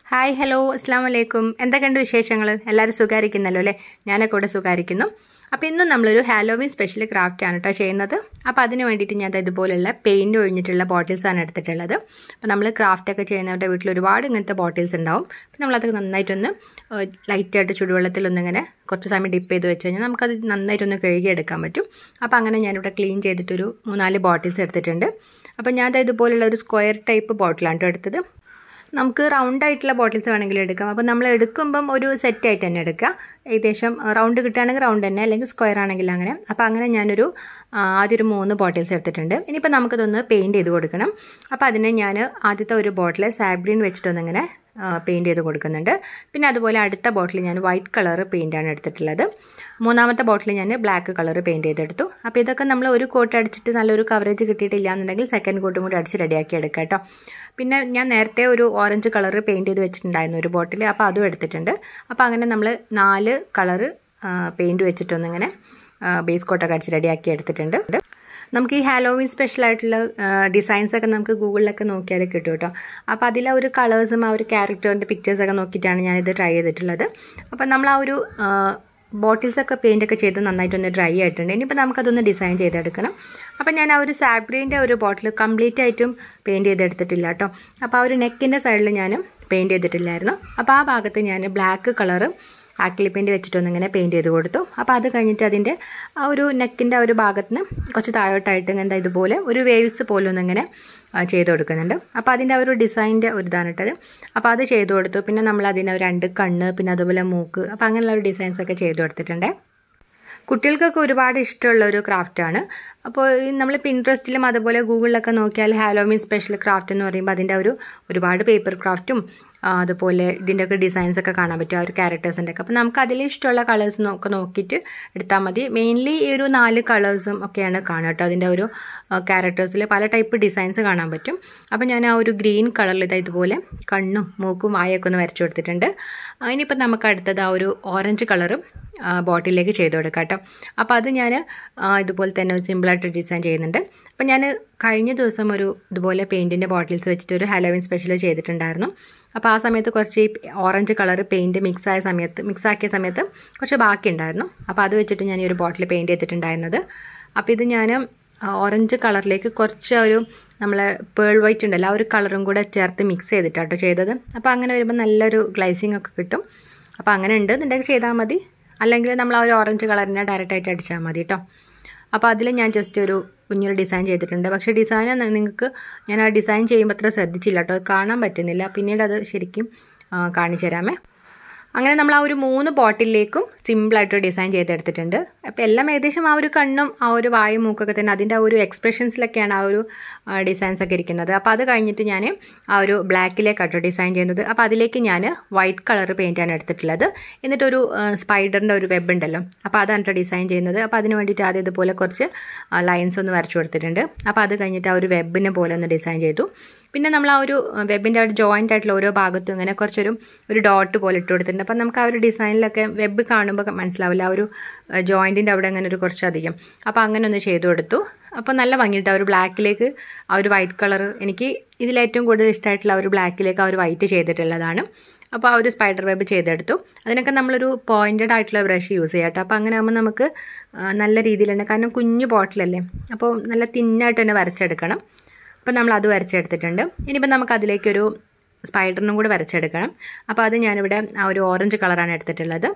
hi hello അസ്സാം വലൈക്കും എന്തൊക്കെയുണ്ട് വിശേഷങ്ങൾ എല്ലാവരും സുഖാരിക്കുന്നല്ലോ അല്ലേ ഞാനൊക്കെ ഇവിടെ സുഖാരിക്കുന്നു അപ്പോൾ ഇന്നും നമ്മളൊരു ഹാലോവിൻ സ്പെഷ്യൽ ക്രാഫ്റ്റ് ആണ് കേട്ടോ ചെയ്യുന്നത് അപ്പോൾ അതിന് വേണ്ടിയിട്ട് ഞാൻ ദാ ഇതുപോലുള്ള പെയിൻറ് ഒഴിഞ്ഞിട്ടുള്ള ബോട്ടിൽസ് ആണ് എടുത്തിട്ടുള്ളത് അപ്പോൾ നമ്മൾ ക്രാഫ്റ്റ് ഒക്കെ ചെയ്യുന്നവരുടെ വീട്ടിൽ ഒരുപാട് ഇങ്ങനത്തെ ബോട്ടിൽസ് ഉണ്ടാവും അപ്പോൾ നമ്മളത് നന്നായിട്ടൊന്ന് ലൈറ്റായിട്ട് ചുടുവെള്ളത്തിലൊന്നിങ്ങനെ കുറച്ച് സമയം ഡിപ്പ് ചെയ്ത് വെച്ച് കഴിഞ്ഞാൽ നമുക്കത് നന്നായിട്ടൊന്ന് കഴുകിയെടുക്കാൻ പറ്റും അപ്പോൾ അങ്ങനെ ഞാനിവിടെ ക്ലീൻ ചെയ്തിട്ടൊരു മൂന്നാല് ബോട്ടിൽസ് എടുത്തിട്ടുണ്ട് അപ്പോൾ ഞാൻ ദാ ഇതുപോലുള്ള ഒരു സ്ക്വയർ ടൈപ്പ് ബോട്ടിലാണ് കേട്ടോ എടുത്തത് നമുക്ക് റൗണ്ട് ആയിട്ടുള്ള ബോട്ടിൽസ് വേണമെങ്കിൽ എടുക്കാം അപ്പോൾ നമ്മൾ എടുക്കുമ്പം ഒരു സെറ്റ് ആയിട്ട് തന്നെ എടുക്കുക ഏകദേശം റൗണ്ട് കിട്ടുകയാണെങ്കിൽ റൗണ്ട് തന്നെ അല്ലെങ്കിൽ സ്ക്വയർ ആണെങ്കിൽ അങ്ങനെ അപ്പോൾ അങ്ങനെ ഞാനൊരു ആദ്യം ഒരു മൂന്ന് ബോട്ടിൽസ് എടുത്തിട്ടുണ്ട് ഇനിയിപ്പോൾ നമുക്കിതൊന്ന് പെയിൻറ്റ് ചെയ്ത് കൊടുക്കണം അപ്പോൾ അതിന് ഞാൻ ആദ്യത്തെ ഒരു ബോട്ടിൽ സാബ്രീൻ വെച്ചിട്ടൊന്നിങ്ങനെ പെയിൻറ്റ് ചെയ്ത് കൊടുക്കുന്നുണ്ട് പിന്നെ അതുപോലെ അടുത്ത ബോട്ടിൽ ഞാൻ വൈറ്റ് കളർ പെയിൻറ്റാണ് എടുത്തിട്ടുള്ളത് മൂന്നാമത്തെ ബോട്ടിൽ ഞാൻ ബ്ലാക്ക് കളർ പെയിൻറ്റ് ചെയ്തെടുത്തു അപ്പോൾ ഇതൊക്കെ നമ്മൾ ഒരു കോട്ട് അടിച്ചിട്ട് നല്ലൊരു കവറേജ് കിട്ടിയിട്ടില്ല എന്നുണ്ടെങ്കിൽ സെക്കൻഡ് കോട്ടും കൂടി അടിച്ച് റെഡിയാക്കി എടുക്കാം കേട്ടോ പിന്നെ ഞാൻ നേരത്തെ ഒരു ഓറഞ്ച് കളർ പെയിൻറ്റ് ചെയ്ത് വെച്ചിട്ടുണ്ടായിരുന്നു ഒരു ബോട്ടിൽ അപ്പോൾ അതും എടുത്തിട്ടുണ്ട് അപ്പോൾ അങ്ങനെ നമ്മൾ നാല് കളറ് പെയിൻറ്റ് വെച്ചിട്ടൊന്നിങ്ങനെ ബേസ് കോട്ടൊക്കെ അടിച്ച് റെഡിയാക്കി എടുത്തിട്ടുണ്ട് നമുക്ക് ഈ ഹാലോവിൻ സ്പെഷ്യൽ ആയിട്ടുള്ള ഡിസൈൻസ് ഒക്കെ നമുക്ക് ഗൂഗിളിലൊക്കെ നോക്കിയാൽ കിട്ടും കേട്ടോ അപ്പോൾ അതിലെ ഒരു കളേഴ്സും ആ ഒരു ക്യാരക്ടറിൻ്റെ പിക്ചേഴ്സൊക്കെ നോക്കിയിട്ടാണ് ഞാനിത് ട്രൈ ചെയ്തിട്ടുള്ളത് അപ്പോൾ നമ്മൾ ആ ഒരു ബോട്ടിൽസൊക്കെ പെയിൻ്റൊക്കെ ചെയ്ത് നന്നായിട്ടൊന്ന് ഡ്രൈ ആയിട്ടുണ്ട് ഇനിയിപ്പോൾ നമുക്കതൊന്ന് ഡിസൈൻ ചെയ്തെടുക്കണം അപ്പോൾ ഞാൻ ആ ഒരു സാബ്രീൻ്റെ ഒരു ബോട്ടിൽ കംപ്ലീറ്റ് ആയിട്ടും പെയിൻറ്റ് ചെയ്തെടുത്തിട്ടില്ല കേട്ടോ അപ്പോൾ ആ ഒരു നെക്കിൻ്റെ സൈഡിൽ ഞാൻ പെയിൻറ്റ് ചെയ്തിട്ടില്ലായിരുന്നു അപ്പോൾ ആ ഭാഗത്ത് ഞാൻ ബ്ലാക്ക് കളറ് ആക്ലി പെയിൻറ്റ് വെച്ചിട്ടൊന്നിങ്ങനെ പെയിൻറ്റ് ചെയ്ത് കൊടുത്തു അപ്പോൾ അത് കഴിഞ്ഞിട്ട് അതിൻ്റെ ആ ഒരു നെക്കിൻ്റെ ആ ഒരു ഭാഗത്ത് നിന്ന് കുറച്ച് താഴോട്ടായിട്ട് എന്താ ഇതുപോലെ ഒരു വേവ്സ് പോലെ ഒന്നിങ്ങനെ ചെയ്ത് കൊടുക്കുന്നുണ്ട് അപ്പോൾ അതിൻ്റെ ആ ഒരു ഡിസൈൻ്റെ ഒരു ഇതാണ് ഇട്ടത് അപ്പോൾ അത് ചെയ്ത് കൊടുത്തു പിന്നെ നമ്മൾ അതിന് രണ്ട് കണ്ണ് പിന്നെ അതുപോലെ മൂക്ക് അപ്പോൾ അങ്ങനെയുള്ള ഒരു ഡിസൈൻസൊക്കെ ചെയ്ത് കൊടുത്തിട്ടുണ്ട് കുട്ടികൾക്കൊക്കെ ഒരുപാട് ഇഷ്ടമുള്ള ഒരു ക്രാഫ്റ്റാണ് അപ്പോൾ നമ്മൾ പിൻട്രസ്റ്റിലും അതുപോലെ ഗൂഗിളിലൊക്കെ നോക്കിയാൽ ഹാലോമീൻ സ്പെഷ്യൽ ക്രാഫ്റ്റ് എന്ന് പറയുമ്പോൾ അതിൻ്റെ ഒരു ഒരുപാട് പേപ്പർ ക്രാഫ്റ്റും അതുപോലെ ഇതിൻ്റെയൊക്കെ ഡിസൈൻസ് ഒക്കെ കാണാൻ പറ്റും ആ ഒരു ക്യാരക്ടേഴ്സിൻ്റെ ഒക്കെ അപ്പോൾ നമുക്ക് അതിൽ ഇഷ്ടമുള്ള കളേഴ്സ് ഒക്കെ നോക്കിയിട്ട് എടുത്താൽ മതി മെയിൻലി ഈ ഒരു നാല് കളേഴ്സും ഒക്കെയാണ് കാണുക കേട്ടോ അതിൻ്റെ ഒരു ക്യാരക്ടേഴ്സിൽ പല ടൈപ്പ് ഡിസൈൻസ് കാണാൻ പറ്റും അപ്പോൾ ഞാൻ ആ ഒരു ഗ്രീൻ കളറിൽ ഇതാ ഇതുപോലെ കണ്ണും മൂക്കും വായൊക്കെ ഒന്ന് വരച്ചു കൊടുത്തിട്ടുണ്ട് ഇനിയിപ്പോൾ നമുക്ക് അടുത്തത് ആ ഒരു ഓറഞ്ച് കളറും ബോട്ടിലേക്ക് ചെയ്ത് കൊടുക്കാം കേട്ടോ അപ്പോൾ അത് ഞാൻ ഇതുപോലെ തന്നെ സിമ്പിളായിട്ട് ഡിസൈൻ ചെയ്യുന്നുണ്ട് അപ്പോൾ ഞാൻ കഴിഞ്ഞ ദിവസം ഒരു ഇതുപോലെ പെയിൻറ്റിൻ്റെ ബോട്ടിൽസ് വെച്ചിട്ട് ഒരു ഹലോവിൻ സ്പെഷ്യൽ ചെയ്തിട്ടുണ്ടായിരുന്നു അപ്പോൾ ആ സമയത്ത് കുറച്ച് ഈ ഓറഞ്ച് കളർ പെയിൻറ്റ് മിക്സ് ആയ സമയത്ത് മിക്സ് ആക്കിയ സമയത്ത് കുറച്ച് ബാക്കി ഉണ്ടായിരുന്നു അപ്പോൾ അത് വെച്ചിട്ട് ഞാൻ ഈ ഒരു ബോട്ടിൽ പെയിൻറ്റ് ചെയ്തിട്ടുണ്ടായിരുന്നത് അപ്പോൾ ഇത് ഞാൻ ഓറഞ്ച് കളറിലേക്ക് കുറച്ച് ഒരു നമ്മളെ പേൾ വൈറ്റ് ഉണ്ടല്ലോ ആ ഒരു കളറും കൂടെ ചേർത്ത് മിക്സ് ചെയ്തിട്ടാട്ടോ ചെയ്തത് അപ്പോൾ അങ്ങനെ വരുമ്പോൾ നല്ലൊരു ഗ്ലൈസിങ് ഒക്കെ കിട്ടും അപ്പോൾ അങ്ങനെ ഉണ്ട് എന്നുണ്ടെങ്കിൽ ചെയ്താൽ മതി അല്ലെങ്കിൽ നമ്മൾ ആ ഒരു ഓറഞ്ച് കളറിനെ ഡയറക്റ്റായിട്ട് അടിച്ചാൽ മതി കേട്ടോ അപ്പോൾ അതിൽ ഞാൻ ജസ്റ്റ് ഒരു കുഞ്ഞൊരു ഡിസൈൻ ചെയ്തിട്ടുണ്ട് പക്ഷേ ഡിസൈൻ നിങ്ങൾക്ക് ഞാൻ ആ ഡിസൈൻ ചെയ്യുമ്പോൾ അത്ര ശ്രദ്ധിച്ചില്ല കേട്ടോ കാണാൻ പറ്റുന്നില്ല പിന്നീട് അത് ശരിക്കും കാണിച്ചു തരാമേ അങ്ങനെ നമ്മൾ ആ ഒരു മൂന്ന് ബോട്ടിലേക്കും സിമ്പിളായിട്ട് ഡിസൈൻ ചെയ്തെടുത്തിട്ടുണ്ട് അപ്പോൾ എല്ലാം ഏകദേശം ആ ഒരു കണ്ണും ആ ഒരു വായും മൂക്കൊക്കെ തന്നെ അതിൻ്റെ ആ ഒരു എക്സ്പ്രഷൻസിലൊക്കെയാണ് ആ ഒരു ഡിസൈൻസ് ഒക്കെ ഇരിക്കുന്നത് അപ്പോൾ അത് കഴിഞ്ഞിട്ട് ഞാൻ ആ ഒരു ബ്ലാക്കിലേക്കാട്ടോ ഡിസൈൻ ചെയ്യുന്നത് അപ്പോൾ അതിലേക്ക് ഞാൻ വൈറ്റ് കളർ പെയിൻറ്റാണ് എടുത്തിട്ടുള്ളത് എന്നിട്ടൊരു സ്പൈഡറിൻ്റെ ഒരു വെബ് ഉണ്ടല്ലോ അപ്പോൾ അതാണ് ഡിസൈൻ ചെയ്യുന്നത് അപ്പോൾ അതിന് വേണ്ടിയിട്ട് ആദ്യം ഇതുപോലെ കുറച്ച് ലൈൻസ് ഒന്ന് വരച്ചു കൊടുത്തിട്ടുണ്ട് അപ്പോൾ അത് കഴിഞ്ഞിട്ട് ആ ഒരു വെബിനെ പോലെ ഒന്ന് ഡിസൈൻ ചെയ്തു പിന്നെ നമ്മൾ ആ ഒരു വെബിൻ്റെ ഒരു ജോയിൻ്റ് ആയിട്ടുള്ള ഓരോ ഭാഗത്തും ഇങ്ങനെ കുറച്ചൊരു ഒരു ഡോട്ട് പോലെ ഇട്ട് കൊടുത്തിട്ടുണ്ട് അപ്പം നമുക്ക് ആ ഒരു ഡിസൈനിലൊക്കെ വെബ് കാണുമ്പോൾ മനസ്സിലാവില്ല ആ ഒരു ജോയിൻറ്റിൻ്റെ അവിടെ അങ്ങനെ ഒരു കുറച്ചധികം അപ്പോൾ അങ്ങനെ ഒന്ന് ചെയ്തു കൊടുത്തു അപ്പോൾ നല്ല ഭംഗിയിട്ട് ആ ഒരു ബ്ലാക്കിലേക്ക് ആ ഒരു വൈറ്റ് കളർ എനിക്ക് ഇതിലേറ്റവും കൂടുതൽ ഇഷ്ടമായിട്ടുള്ള ആ ഒരു ബ്ലാക്കിലേക്ക് ആ ഒരു വൈറ്റ് ചെയ്തിട്ടുള്ളതാണ് അപ്പോൾ ആ ഒരു സ്പൈഡർ വെബ് ചെയ്തെടുത്തു അതിനൊക്കെ നമ്മളൊരു പോയിൻറ്റഡ് ആയിട്ടുള്ള ബ്രഷ് യൂസ് ചെയ്യാം കേട്ടോ അപ്പോൾ അങ്ങനെ ആകുമ്പോൾ നമുക്ക് നല്ല രീതിയിൽ തന്നെ കാരണം കുഞ്ഞു ബോട്ടിലല്ലേ അപ്പോൾ നല്ല തിന്നായിട്ട് തന്നെ വരച്ചെടുക്കണം അപ്പോൾ നമ്മൾ അത് വരച്ചെടുത്തിട്ടുണ്ട് ഇനിയിപ്പോൾ നമുക്ക് അതിലേക്കൊരു സ്പൈഡറിനും കൂടെ വരച്ചെടുക്കണം അപ്പോൾ അത് ഞാനിവിടെ ആ ഒരു ഓറഞ്ച് കളറാണ് എടുത്തിട്ടുള്ളത്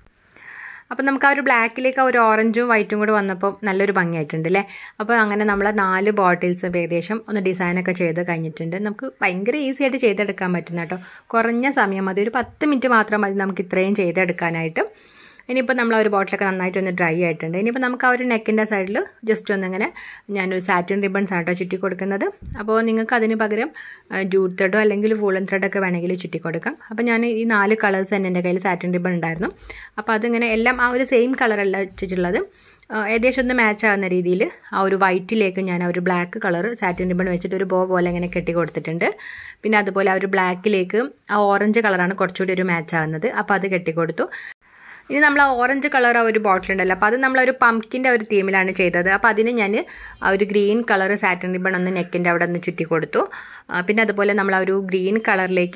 അപ്പോൾ നമുക്ക് ആ ഒരു ബ്ലാക്കിലേക്ക് ആ ഒരു ഓറഞ്ചും വൈറ്റും കൂടെ വന്നപ്പോൾ നല്ലൊരു ഭംഗിയായിട്ടുണ്ട് അല്ലേ അപ്പോൾ അങ്ങനെ നമ്മൾ നാല് ബോട്ടിൽസ് ഏകദേശം ഒന്ന് ഡിസൈനൊക്കെ ചെയ്ത് കഴിഞ്ഞിട്ടുണ്ട് നമുക്ക് ഭയങ്കര ഈസി ആയിട്ട് ചെയ്തെടുക്കാൻ പറ്റുന്ന കേട്ടോ കുറഞ്ഞ സമയം മതി ഒരു പത്ത് മിനിറ്റ് മാത്രം മതി നമുക്ക് ഇത്രയും ചെയ്തെടുക്കാനായിട്ട് ഇനിയിപ്പോൾ നമ്മൾ ആ ഒരു ബോട്ടിലൊക്കെ നന്നായിട്ടൊന്ന് ഡ്രൈ ആയിട്ടുണ്ട് ഇനിയിപ്പോൾ നമുക്ക് ആ ഒരു നെക്കിൻ്റെ സൈഡിൽ ജസ്റ്റ് ഒന്നിങ്ങനെ ഞാനൊരു സാറ്റിൻ റിബൺസ് ആട്ടോ ചുറ്റി കൊടുക്കുന്നത് അപ്പോൾ നിങ്ങൾക്ക് അതിന് പകരം ജൂട്ട് ത്രെഡോ അല്ലെങ്കിൽ വൂളൻ ത്രെഡൊക്കെ വേണമെങ്കിൽ ചുറ്റി കൊടുക്കാം അപ്പോൾ ഞാൻ ഈ നാല് കളേഴ്സ് തന്നെ എൻ്റെ കയ്യിൽ സാറ്റിൻ റിബൺ ഉണ്ടായിരുന്നു അപ്പോൾ അതിങ്ങനെ എല്ലാം ആ ഒരു സെയിം കളറല്ല വെച്ചിട്ടുള്ളത് ഏകദേശം ഒന്ന് മാച്ച് ആവുന്ന രീതിയിൽ ആ ഒരു വൈറ്റിലേക്ക് ഞാൻ ആ ഒരു ബ്ലാക്ക് കളർ സാറ്റിൻ റിബൺ വെച്ചിട്ട് ഒരു ബോ പോലെ ഇങ്ങനെ കെട്ടി കൊടുത്തിട്ടുണ്ട് പിന്നെ അതുപോലെ ആ ഒരു ബ്ലാക്കിലേക്ക് ആ ഓറഞ്ച് കളറാണ് കുറച്ചുകൂടി ഒരു മാച്ച് ആവുന്നത് അപ്പോൾ അത് കെട്ടിക്കൊടുത്തു ഇനി നമ്മൾ ആ ഓറഞ്ച് കളർ ആ ഒരു ബോട്ടിൽ ഉണ്ടല്ലോ അപ്പോൾ അത് നമ്മൾ ഒരു പംകിൻ്റെ ഒരു തീമിലാണ് ചെയ്തത് അപ്പോൾ അതിന് ഞാൻ ആ ഒരു ഗ്രീൻ കളർ സാറ്റിൻ റിബൺ ഒന്ന് നെക്കിൻ്റെ അവിടെ ഒന്ന് ചുറ്റി കൊടുത്തു പിന്നെ അതുപോലെ നമ്മൾ ആ ഒരു ഗ്രീൻ കളറിലേക്ക്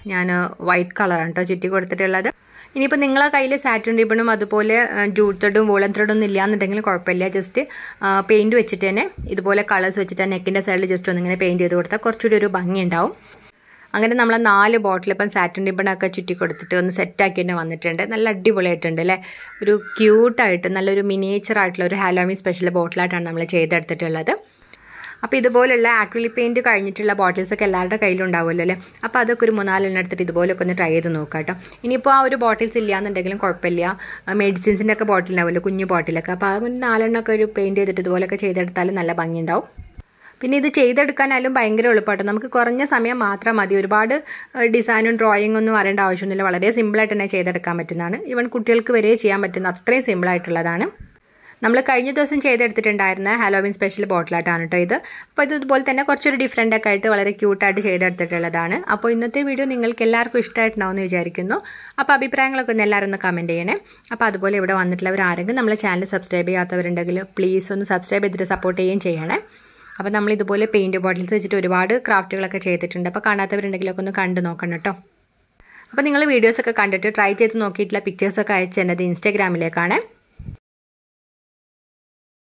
ഞാൻ വൈറ്റ് കളറാണ് കേട്ടോ ചുറ്റി കൊടുത്തിട്ടുള്ളത് ഇനിയിപ്പോൾ നിങ്ങളെ കയ്യിൽ സാറ്റിൻ റിബണും അതുപോലെ ജൂട്ട് ത്രെഡും വൂളൻ ത്രെഡും ഒന്നും ഇല്ലാന്നുണ്ടെങ്കിൽ കുഴപ്പമില്ല ജസ്റ്റ് പെയിൻറ്റ് വെച്ചിട്ട് തന്നെ ഇതുപോലെ കളേഴ്സ് വെച്ചിട്ട് നെക്കിൻ്റെ സൈഡിൽ ജസ്റ്റ് ഒന്നിങ്ങനെ പെയിൻറ്റ് ചെയ്ത് കൊടുത്താൽ കുറച്ചുകൂടി ഒരു ഭംഗി ഉണ്ടാവും അങ്ങനെ നമ്മൾ നാല് ബോട്ടിൽ ഇപ്പം സാറ്റിൻ റിബണൊക്കെ ചുറ്റി കൊടുത്തിട്ട് ഒന്ന് സെറ്റാക്കി തന്നെ വന്നിട്ടുണ്ട് നല്ല അടിപൊളിയായിട്ടുണ്ട് അല്ലേ ഒരു ക്യൂട്ടായിട്ട് നല്ലൊരു മിനിയേച്ചർ ആയിട്ടുള്ള ഒരു ഹാലോമി സ്പെഷ്യൽ ബോട്ടിലായിട്ടാണ് നമ്മൾ ചെയ്തെടുത്തിട്ടുള്ളത് അപ്പോൾ ഇതുപോലുള്ള ആക്രിലിക് പെയിൻറ്റ് കഴിഞ്ഞിട്ടുള്ള ബോട്ടിൽസ് ഒക്കെ എല്ലാവരുടെ കയ്യിലുണ്ടാവുമല്ലോ അല്ലേ അപ്പോൾ അതൊക്കെ ഒരു മൂന്നാലെണ്ണം എടുത്തിട്ട് ഇതുപോലൊക്കെ ഒന്ന് ട്രൈ ചെയ്ത് നോക്കാം കേട്ടോ ഇനിയിപ്പോൾ ആ ഒരു ബോട്ടിൽസ് ഇല്ലാന്നുണ്ടെങ്കിലും കുഴപ്പമില്ല മെഡിസിൻസിൻ്റെ ഒക്കെ ബോട്ടിൽ ഉണ്ടാവുമല്ലോ കുഞ്ഞു ബോട്ടിലൊക്കെ അപ്പോൾ ആ നാലെണ്ണം ഒക്കെ ഒരു പെയിൻറ്റ് ചെയ്തിട്ട് ഇതുപോലൊക്കെ ചെയ്തെടുത്താൽ നല്ല ഭംഗിയുണ്ടാവും പിന്നെ ഇത് ചെയ്തെടുക്കാനായാലും ഭയങ്കര എളുപ്പമാട്ടോ നമുക്ക് കുറഞ്ഞ സമയം മാത്രം മതി ഒരുപാട് ഡിസൈനും ഡ്രോയിങ്ങും ഒന്നും വരേണ്ട ആവശ്യമൊന്നുമില്ല വളരെ സിമ്പിളായിട്ട് തന്നെ ചെയ്തെടുക്കാൻ പറ്റുന്നതാണ് ഈവൻ കുട്ടികൾക്ക് വരെ ചെയ്യാൻ പറ്റുന്ന അത്രയും സിമ്പിളായിട്ടുള്ളതാണ് നമ്മൾ കഴിഞ്ഞ ദിവസം ചെയ്തെടുത്തിട്ടുണ്ടായിരുന്ന ഹാലോവിൻ സ്പെഷ്യൽ ബോട്ടിലായിട്ടാണ് കേട്ടോ ഇത് അപ്പോൾ ഇത് ഇതുപോലെ തന്നെ കുറച്ചൊരു ഡിഫറെൻ്റ് ഒക്കെ ആയിട്ട് വളരെ ക്യൂട്ടായിട്ട് ചെയ്തെടുത്തിട്ടുള്ളതാണ് അപ്പോൾ ഇന്നത്തെ വീഡിയോ നിങ്ങൾക്ക് എല്ലാവർക്കും ഇഷ്ടമായിട്ടുണ്ടാവുമെന്ന് വിചാരിക്കുന്നു അപ്പോൾ അഭിപ്രായങ്ങളൊക്കെ ഒന്ന് എല്ലാവരും ഒന്ന് കമൻറ്റ് ചെയ്യണേ അപ്പോൾ അതുപോലെ ഇവിടെ വന്നിട്ടുള്ളവർ ആരെങ്കിലും നമ്മളെ ചാനൽ സബ്സ്ക്രൈബ് ചെയ്യാത്തവരുണ്ടെങ്കിൽ പ്ലീസ് ഒന്ന് സബ്സ്ക്രൈബ് ചെയ്തിട്ട് സപ്പോർട്ട് ചെയ്യുകയും ചെയ്യണേ അപ്പോൾ നമ്മൾ ഇതുപോലെ പെയിൻറ്റ് ബോട്ടിൽസ് വെച്ചിട്ട് ഒരുപാട് ക്രാഫ്റ്റുകളൊക്കെ ചെയ്തിട്ടുണ്ട് അപ്പോൾ കാണാത്തവരുണ്ടെങ്കിലൊക്കെ ഒന്ന് കണ്ടു നോക്കണം കേട്ടോ അപ്പോൾ നിങ്ങൾ വീഡിയോസൊക്കെ കണ്ടിട്ട് ട്രൈ ചെയ്ത് നോക്കിയിട്ടുള്ള പിക്ചേഴ്സൊക്കെ അയച്ചു തന്നത് ഇൻസ്റ്റാഗ്രാമിലേക്കാണ്